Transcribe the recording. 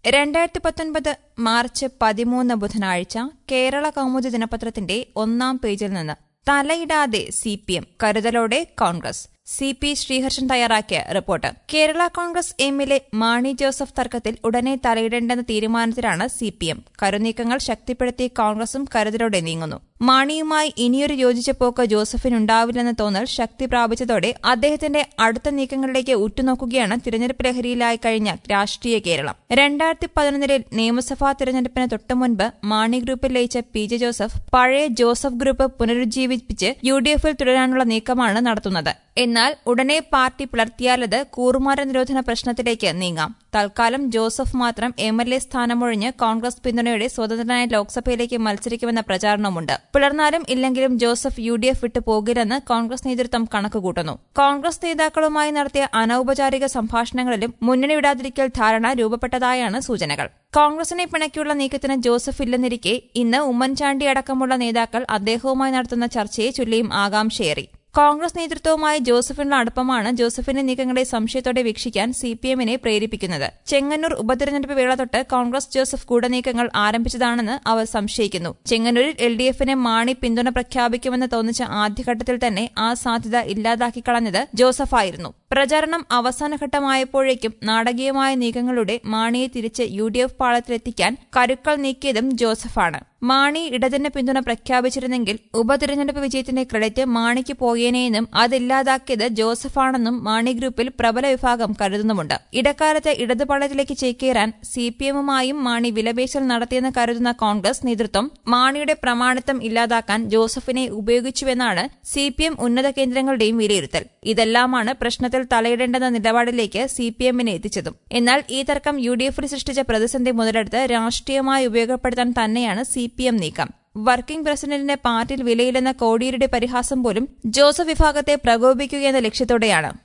രണ്ടായിരത്തി പത്തൊൻപത് മാർച്ച് പതിമൂന്ന് ബുധനാഴ്ച കേരള കൗമുദി ദിനപത്രത്തിന്റെ ഒന്നാം പേജിൽ നിന്ന് തലയിടാതെ സി പി എം കരുതലോടെ കോൺഗ്രസ് സി പി ശ്രീഹർഷൻ തയ്യാറാക്കിയ റിപ്പോർട്ട് കേരള കോൺഗ്രസ് എമ്മിലെ മാണി ജോസഫ് തർക്കത്തിൽ ഉടനെ തലയിടേണ്ടെന്ന തീരുമാനത്തിലാണ് സി പി എം കരുനീക്കങ്ങൾ ശക്തിപ്പെടുത്തി കോൺഗ്രസും കരുതലോടെ നീങ്ങുന്നു മാണിയുമായി ഇനിയൊരു യോജിച്ച പോക്ക് ജോസഫിനുണ്ടാവില്ലെന്ന തോന്നൽ ശക്തി പ്രാപിച്ചതോടെ അദ്ദേഹത്തിന്റെ അടുത്ത നീക്കങ്ങളിലേക്ക് ഉറ്റുനോക്കുകയാണ് തിരഞ്ഞെടുപ്പ് ലഹരിയിലായി കഴിഞ്ഞ രാഷ്ട്രീയ കേരളം രണ്ടായിരത്തി പതിനൊന്നിലെ നിയമസഭാ തിരഞ്ഞെടുപ്പിന് തൊട്ടുമുൻപ് മാണി ഗ്രൂപ്പിൽ ലയിച്ച പി ജെ ജോസഫ് പഴയ ജോസഫ് ഗ്രൂപ്പ് പുനരുജ്ജീവിപ്പിച്ച് യു ഡി എഫിൽ തുടരാനുള്ള നീക്കമാണ് നടത്തുന്നത് എന്നാൽ ഉടനെ പാർട്ടി പിളർത്തിയാലത് കൂറുമാര നിരോധന പ്രശ്നത്തിലേക്ക് നീങ്ങാം തൽക്കാലം ജോസഫ് മാത്രം എം എൽ എ സ്ഥാനമൊഴിഞ്ഞ് കോൺഗ്രസ് പിന്തുണയോടെ സ്വതന്ത്രനായ ലോക്സഭയിലേക്ക് മത്സരിക്കുമെന്ന പ്രചാരണമുണ്ട് പിളർന്നാലും ഇല്ലെങ്കിലും ജോസഫ് യു ഡി എഫ് വിട്ടു പോകില്ലെന്ന് കോൺഗ്രസ് നേതൃത്വം കണക്കുകൂട്ടുന്നു കോൺഗ്രസ് നേതാക്കളുമായി നടത്തിയ അനൌപചാരിക സംഭാഷണങ്ങളിലും മുന്നണി വിടാതിരിക്കൽ ധാരണ രൂപപ്പെട്ടതായാണ് സൂചനകൾ കോൺഗ്രസിനെ പിണക്കിയുള്ള നീക്കത്തിന് ജോസഫ് ഇല്ലെന്നിരിക്കെ ഇന്ന് ഉമ്മൻചാണ്ടി അടക്കമുള്ള നേതാക്കൾ അദ്ദേഹവുമായി നടത്തുന്ന ചർച്ചയെ ചൊല്ലിയും ആകാംക്ഷയേറി കോൺഗ്രസ് നേതൃത്വവുമായി ജോസഫിനുള്ള അടുപ്പമാണ് ജോസഫിന്റെ നീക്കങ്ങളെ സംശയത്തോടെ വീക്ഷിക്കാൻ സി പി എമ്മിനെ പ്രേരിപ്പിക്കുന്നത് ചെങ്ങന്നൂർ ഉപതെരഞ്ഞെടുപ്പ് വേള തൊട്ട് കോൺഗ്രസ് ജോസഫ് ഗൂഢനീക്കങ്ങൾ ആരംഭിച്ചതാണെന്ന് അവർ സംശയിക്കുന്നു ചെങ്ങന്നൂരിൽ എൽ ഡി എഫിന് മാണി പിന്തുണ പ്രഖ്യാപിക്കുമെന്ന് തോന്നിച്ച ആദ്യഘട്ടത്തിൽ തന്നെ ആ സാധ്യത ഇല്ലാതാക്കി കളഞ്ഞത് ജോസഫായിരുന്നു പ്രചാരണം അവസാനഘട്ടമായപ്പോഴേക്കും നാടകീയമായ നീക്കങ്ങളുടെ മാണിയെ തിരിച്ച് യു ഡി എഫ് പാളത്തിലെത്തിക്കാൻ കരുക്കൾ നീക്കിയതും ജോസഫാണ് മാണി ഇടതിന് പിന്തുണ പ്രഖ്യാപിച്ചിരുന്നെങ്കിൽ ഉപതിരഞ്ഞെടുപ്പ് വിജയത്തിന്റെ ക്രെഡിറ്റ് മാണിക്ക് പോയേനെയെന്നും അതില്ലാതാക്കിയത് ജോസഫാണെന്നും മാണി ഗ്രൂപ്പിൽ പ്രബല വിഭാഗം കരുതുന്നുമുണ്ട് ഇടക്കാലത്ത് ഇടതുപാളത്തിലേക്ക് ചേക്കേറാൻ സി പി എമ്മുമായും മാണി വിലപേശൽ നടത്തിയെന്ന് കരുതുന്ന കോൺഗ്രസ് നേതൃത്വം മാണിയുടെ പ്രമാണിത്വം ഇല്ലാതാക്കാൻ ജോസഫിനെ ഉപയോഗിച്ചുവെന്നാണ് സി പി എം ഉന്നത കേന്ദ്രങ്ങളുടെയും വിലയിരുത്തൽ ഇതെല്ലാമാണ് പ്രശ്നത്തിൽ തലയിടേണ്ടെന്ന നിലപാടിലേക്ക് സി പി എമ്മിനെ എത്തിച്ചതും എന്നാൽ ഈ തർക്കം യു ഡി എഫിൽ സൃഷ്ടിച്ച പ്രതിസന്ധി മുതലെടുത്ത് രാഷ്ട്രീയമായി ഉപയോഗപ്പെടുത്താൻ തന്നെയാണ് സി പി എം നീക്കം വർക്കിംഗ് പ്രസിഡന്റിന്റെ പാർട്ടിയിൽ വിലയില്ലെന്ന കോടിയേരിയുടെ പരിഹാസം പോലും ജോസഫ് വിഭാഗത്തെ പ്രകോപിക്കുകയെന്ന ലക്ഷ്യത്തോടെയാണ്